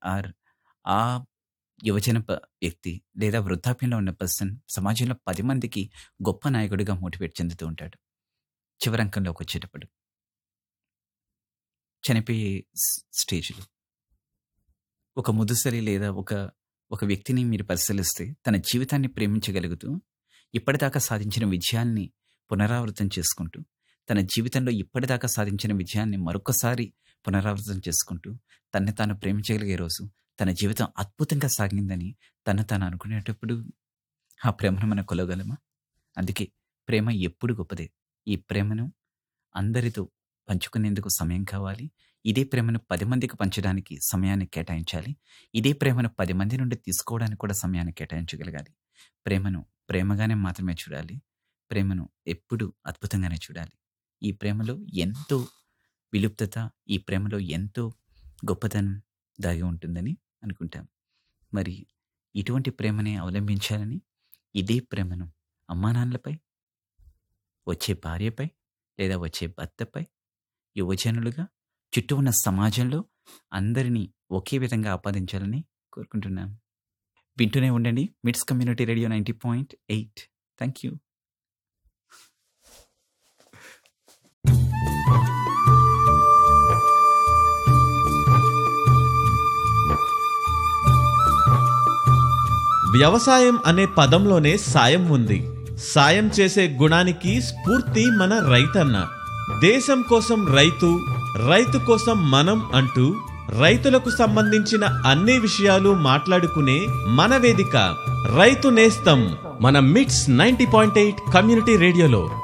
Are ఆ యువజన ప వ్యక్తి లేదా వృద్ధాప్యంలో ఉన్న పర్సన్ సమాజంలో 10 మందికి గొప్ప నాయకుడిగా మోటివేట్ చెందుతూ ఉంటాడు. చివరంకంలోకి వచ్చేటప్పుడు. చనిపోయే స్ స్టేజ్‌లో. ఒక ముదుసలి లేదా ఒక ఒక వ్యక్తిని మీరు పరిశీలిస్తే తన జీవితాన్ని ప్రేమించగలుగుతూ, ఇప్పటిదాకా సాధించిన విజయాల్ని పునరావృతం చేసుకుంటూ, తన జీవితంలో ఇప్పటిదాకా సాధించిన విజయాన్ని మరొకసారి పునరావృతం చేసుకుంటూ, తనని తాను ప్రేమించగలిగే రోజు తన జీవితం అద్భుతంగా సాగిందని తను తాను అనుకునేటప్పుడు, ఆ ప్రేమను మనం కొలవగలమా? అందుకే ప్రేమ ఎప్పుడు గొప్పదే. ఈ ప్రేమను అందరితో పంచుకునేందుకు సమయం కావాలి. ఇదే ప్రేమను 10 మందికి పంచడానికి సమయాన్ని కేటాయించాలి. ఇదే ప్రేమను 10 మంది నుండి తీసుకోవడానికి కూడా సమయాన్ని కేటాయించగలగాలి. ప్రేమను ప్రేమగానే మాత్రమే చూడాలి. ప్రేమను ఎప్పుడూ అద్భుతంగానే చూడాలి. ఈ ప్రేమలో ఎంతో విలుప్తత, ఈ ప్రేమలో ఎంతో గొప్పతనం దాగి ఉంటుందని అనుకుంటాం. మరి ఇటువంటి ప్రేమనే అవలంబించాలని, ఇదే ప్రేమను అమ్మానాన్నలపై, వచ్చే భార్యపై, లేదా వచ్చే భర్తపై, యువజనులుగా, చుట్టూ ఉన్న సమాజంలో అందరినీ ఒకే విధంగా ఆపాదించాలని కోరుకుంటున్నాను. వింటూనే ఉండండి. మిట్స్ కమ్యూనిటీ రేడియో 90.8 థాంక్ యూ. వ్యవసాయం అనే పదంలోనే సాయం ఉంది సాయం చేసే గుణానికి స్ఫూర్తి మన రైతన్న దేశం కోసం రైతు రైతు కోసం మనం అంటూ రైతులకు సంబంధించిన అన్ని విషయాలు మాట్లాడుకునే మన వేదిక రైతు నేస్తం మన మిట్స్ నైంటీ పాయింట్ ఎయిట్ కమ్యూనిటీ రేడియోలో